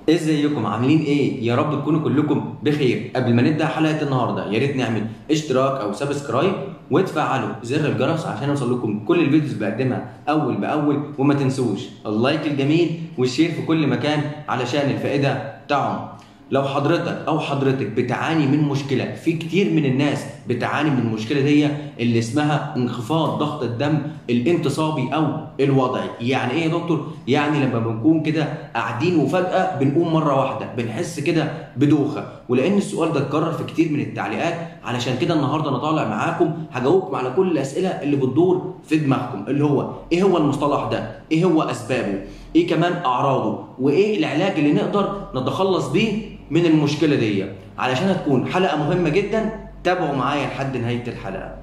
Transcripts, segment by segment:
ازيكم عاملين ايه يا رب تكونوا كلكم بخير قبل ما نبدا حلقه النهارده يا ريت نعمل اشتراك او سبسكرايب وتفعلوا زر الجرس عشان يوصل لكم كل الفيديوز اللي بقدمها اول باول وما تنسوش اللايك الجميل والشير في كل مكان علشان الفائده تعم لو حضرتك او حضرتك بتعاني من مشكله في كتير من الناس بتعاني من المشكله دي اللي اسمها انخفاض ضغط الدم الانتصابي او الوضعي يعني ايه يا دكتور يعني لما بنكون كده قاعدين وفجاه بنقوم مره واحده بنحس كده بدوخه ولان السؤال ده اتكرر في كتير من التعليقات علشان كده النهارده انا طالع معاكم هجاوبكم على كل الاسئله اللي بتدور في دماغكم اللي هو ايه هو المصطلح ده ايه هو اسبابه ايه كمان اعراضه وايه العلاج اللي نقدر نتخلص بيه من المشكله دي علشان هتكون حلقه مهمه جدا تابعوا معايا لحد نهايه الحلقه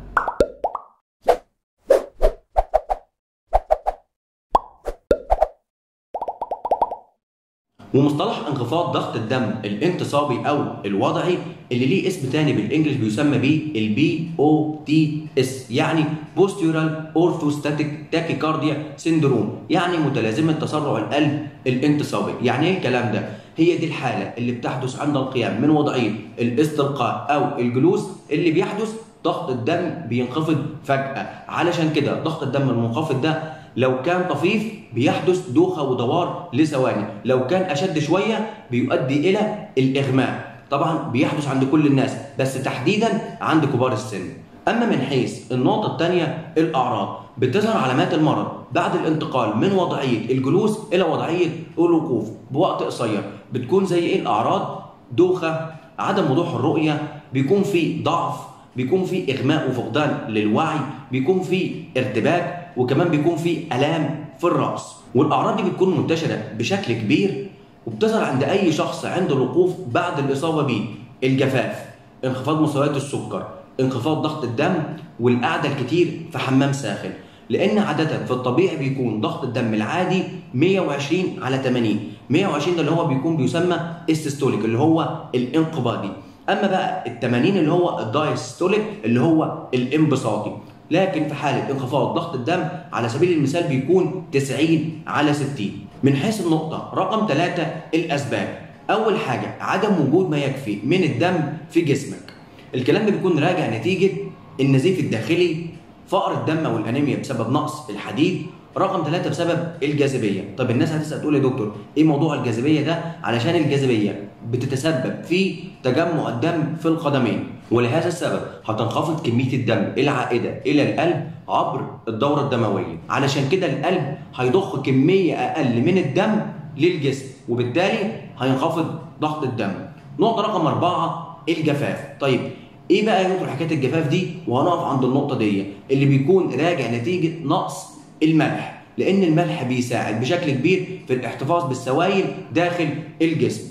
ومصطلح انخفاض ضغط الدم الانتصابي او الوضعي اللي ليه اسم تاني بالانجلش بيسمى بيه البي او تي اس يعني بوستيورال اورثوستاتيك تاكيكارديا سيندروم يعني متلازمه تسرع القلب الانتصابي يعني ايه الكلام ده هي دي الحاله اللي بتحدث عند القيام من وضعيه الاستلقاء او الجلوس اللي بيحدث ضغط الدم بينخفض فجاه علشان كده ضغط الدم المنخفض ده لو كان طفيف بيحدث دوخة ودوار لثواني لو كان أشد شوية بيؤدي إلى الإغماء طبعا بيحدث عند كل الناس بس تحديدا عند كبار السن أما من حيث النقطة الثانية الأعراض بتظهر علامات المرض بعد الانتقال من وضعية الجلوس إلى وضعية الوقوف بوقت قصير بتكون زي إيه الأعراض دوخة عدم وضوح الرؤية بيكون في ضعف بيكون في إغماء وفقدان للوعي بيكون في ارتباك وكمان بيكون في الام في الراس والاعراض دي بتكون منتشره بشكل كبير وبتظهر عند اي شخص عند الوقوف بعد الاصابه بيه الجفاف انخفاض مستويات السكر انخفاض ضغط الدم والقعده الكتير في حمام ساخن لان عاده في الطبيعي بيكون ضغط الدم العادي 120 على 80 120 ده اللي هو بيكون بيسمى السيستوليك اللي هو الانقباضي اما بقى ال 80 اللي هو الدايستوليك اللي هو الانبساطي لكن في حالة انخفاض ضغط الدم على سبيل المثال بيكون 90 على 60 من حيث النقطة رقم 3 الأسباب أول حاجة عدم وجود ما يكفي من الدم في جسمك الكلام ده بيكون راجع نتيجة النزيف الداخلي فقر الدم أو الأنيميا بسبب نقص الحديد رقم ثلاثة بسبب الجاذبية طب الناس هتسأل تقول يا دكتور ايه موضوع الجاذبية ده علشان الجاذبية بتتسبب في تجمع الدم في القدمين ولهذا السبب هتنخفض كمية الدم العائدة إلى القلب عبر الدورة الدموية علشان كده القلب هيضخ كمية أقل من الدم للجسم وبالتالي هينخفض ضغط الدم نقطة رقم أربعة الجفاف طيب ايه بقى يا دكتور حكايه الجفاف دي وهنقف عند النقطه دي اللي بيكون راجع نتيجه نقص الملح لان الملح بيساعد بشكل كبير في الاحتفاظ بالسوائل داخل الجسم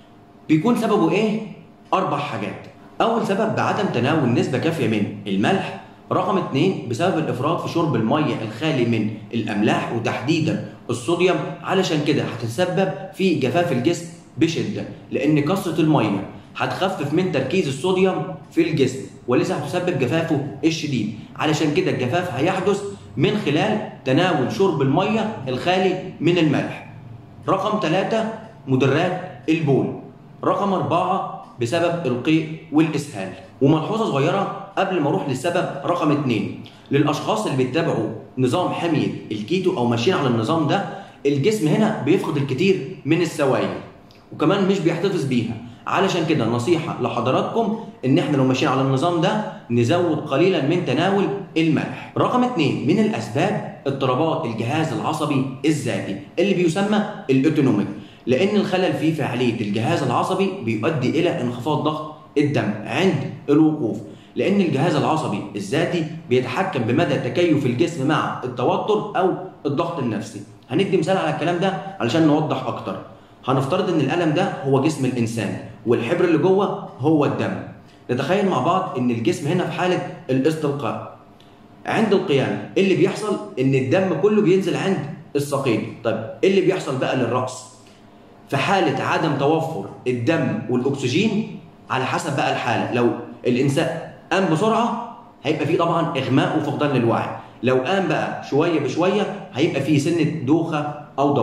بيكون سببه ايه اربع حاجات اول سبب بعدم تناول نسبه كافيه من الملح رقم اثنين بسبب الافراط في شرب الميه الخالي من الاملاح وتحديدا الصوديوم علشان كده هتتسبب في جفاف الجسم بشده لان كثره الميه هتخفف من تركيز الصوديوم في الجسم ولذا هتسبب جفافه الشديد علشان كده الجفاف هيحدث من خلال تناول شرب الميه الخالي من الملح رقم ثلاثة مدرات البول رقم أربعة بسبب القيء والإسهال وملحوظة صغيرة قبل ما أروح للسبب رقم اتنين للأشخاص اللي بيتبعوا نظام حمية الكيتو أو ماشيين على النظام ده الجسم هنا بيفقد الكثير من السوائل وكمان مش بيحتفظ بيها علشان كده نصيحة لحضراتكم ان احنا لو ماشيين على النظام ده نزود قليلا من تناول الملح رقم اتنين من الاسباب اضطرابات الجهاز العصبي الذاتي اللي بيسمى الاوتونوميك لان الخلل في فعالية الجهاز العصبي بيؤدي الى انخفاض ضغط الدم عند الوقوف لان الجهاز العصبي الذاتي بيتحكم بمدى تكيف الجسم مع التوتر او الضغط النفسي هندي مثال على الكلام ده علشان نوضح اكتر هنفترض ان الالم ده هو جسم الانسان والحبر اللي جوه هو الدم نتخيل مع بعض ان الجسم هنا في حاله الاستلقاء عند القيام اللي بيحصل ان الدم كله بينزل عند الساقين طيب ايه اللي بيحصل بقى للراس في حاله عدم توفر الدم والاكسجين على حسب بقى الحاله لو الانسان قام بسرعه هيبقى فيه طبعا اغماء وفقدان للوعي لو قام بقى شويه بشويه هيبقى فيه سنه دوخه او دوار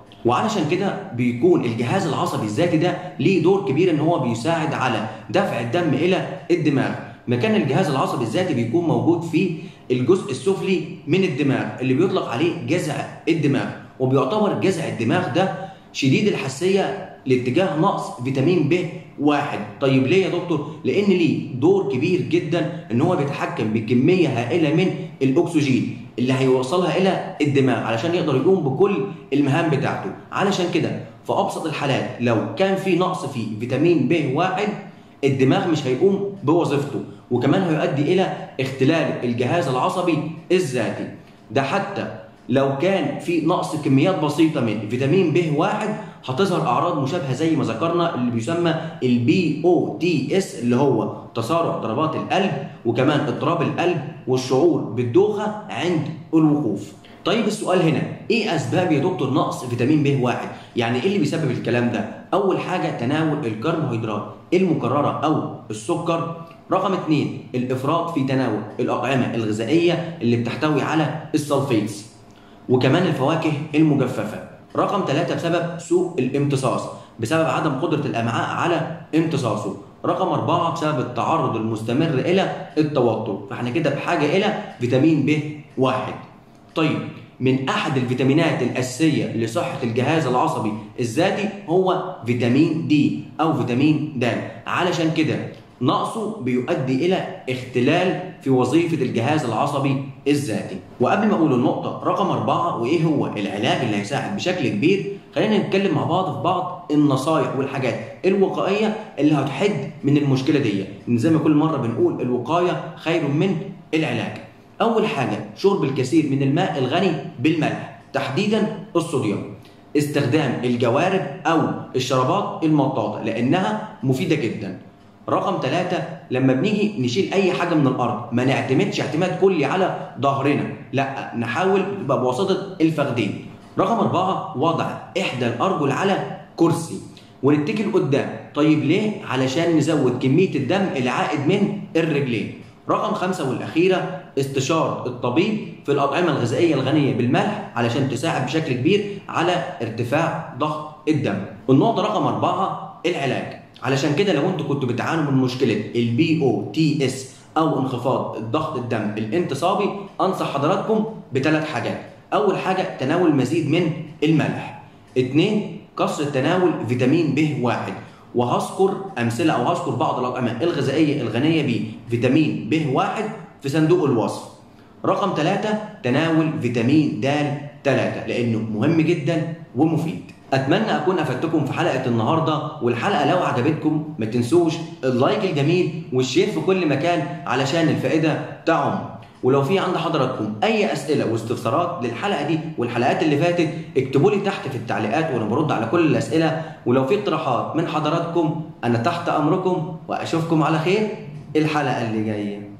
وعلشان كده بيكون الجهاز العصبي الذاتي ده ليه دور كبير ان هو بيساعد على دفع الدم الى الدماغ مكان الجهاز العصبي الذاتي بيكون موجود في الجزء السفلي من الدماغ اللي بيطلق عليه جذع الدماغ وبيعتبر جذع الدماغ ده شديد الحساسيه لاتجاه نقص فيتامين ب واحد طيب ليه يا دكتور لان ليه دور كبير جدا ان هو بيتحكم بكميه هائله من الاكسجين اللي هيوصلها الى الدماغ علشان يقدر يقوم بكل المهام بتاعته علشان كده في ابسط الحالات لو كان في نقص في فيتامين ب واحد الدماغ مش هيقوم بوظيفته وكمان هيؤدي الى اختلال الجهاز العصبي الذاتي ده حتى لو كان في نقص كميات بسيطة من فيتامين ب واحد هتظهر أعراض مشابهة زي ما ذكرنا اللي بيسمى البي او تي اس اللي هو تسارع ضربات القلب وكمان اضطراب القلب والشعور بالدوخة عند الوقوف. طيب السؤال هنا ايه اسباب يا دكتور نقص فيتامين ب واحد؟ يعني ايه اللي بيسبب الكلام ده؟ اول حاجة تناول الكربوهيدرات المكررة او السكر رقم اثنين الافراط في تناول الاطعمة الغذائية اللي بتحتوي على السلفيتس وكمان الفواكه المجففة رقم ثلاثة بسبب سوء الامتصاص بسبب عدم قدرة الأمعاء على امتصاصه رقم أربعة بسبب التعرض المستمر إلى التوتر فاحنا كده بحاجة إلى فيتامين ب واحد طيب من أحد الفيتامينات الأساسية لصحة الجهاز العصبي الذاتي هو فيتامين دي أو فيتامين د علشان كده نقصه بيؤدي الى اختلال في وظيفه الجهاز العصبي الذاتي وقبل ما اقول النقطه رقم أربعة وايه هو العلاج اللي هيساعد بشكل كبير خلينا نتكلم مع بعض في بعض النصايح والحاجات الوقائيه اللي هتحد من المشكله دي ان زي ما كل مره بنقول الوقايه خير من العلاج اول حاجه شرب الكثير من الماء الغني بالملح تحديدا الصوديوم استخدام الجوارب او الشرابات المطاطه لانها مفيده جدا رقم ثلاثة لما بنيجي نشيل أي حاجة من الأرض ما نعتمدش اعتماد كلي على ظهرنا لا نحاول تبقى بواسطة الفخذين رقم أربعة وضع إحدى الأرجل على كرسي ونتكل قدام طيب ليه؟ علشان نزود كمية الدم العائد من الرجلين رقم خمسة والأخيرة استشارة الطبيب في الأطعمة الغذائية الغنية بالملح علشان تساعد بشكل كبير على ارتفاع ضغط الدم النقطة رقم أربعة العلاج علشان كده لو انتوا كنتوا بتعانوا من مشكله البي او تي اس او انخفاض الضغط الدم الانتصابي انصح حضراتكم بثلاث حاجات اول حاجه تناول مزيد من الملح اثنين كسر تناول فيتامين ب واحد وهذكر امثله او هذكر بعض الاطعمه الغذائيه الغنيه بفيتامين ب واحد في صندوق الوصف رقم ثلاثة تناول فيتامين د 3 لانه مهم جدا ومفيد اتمنى اكون افدتكم في حلقه النهارده والحلقه لو عجبتكم ما تنسوش اللايك الجميل والشير في كل مكان علشان الفائده تعم ولو في عند حضراتكم اي اسئله واستفسارات للحلقه دي والحلقات اللي فاتت اكتبوا لي تحت في التعليقات وانا برد على كل الاسئله ولو في اقتراحات من حضراتكم انا تحت امركم واشوفكم على خير الحلقه اللي جايه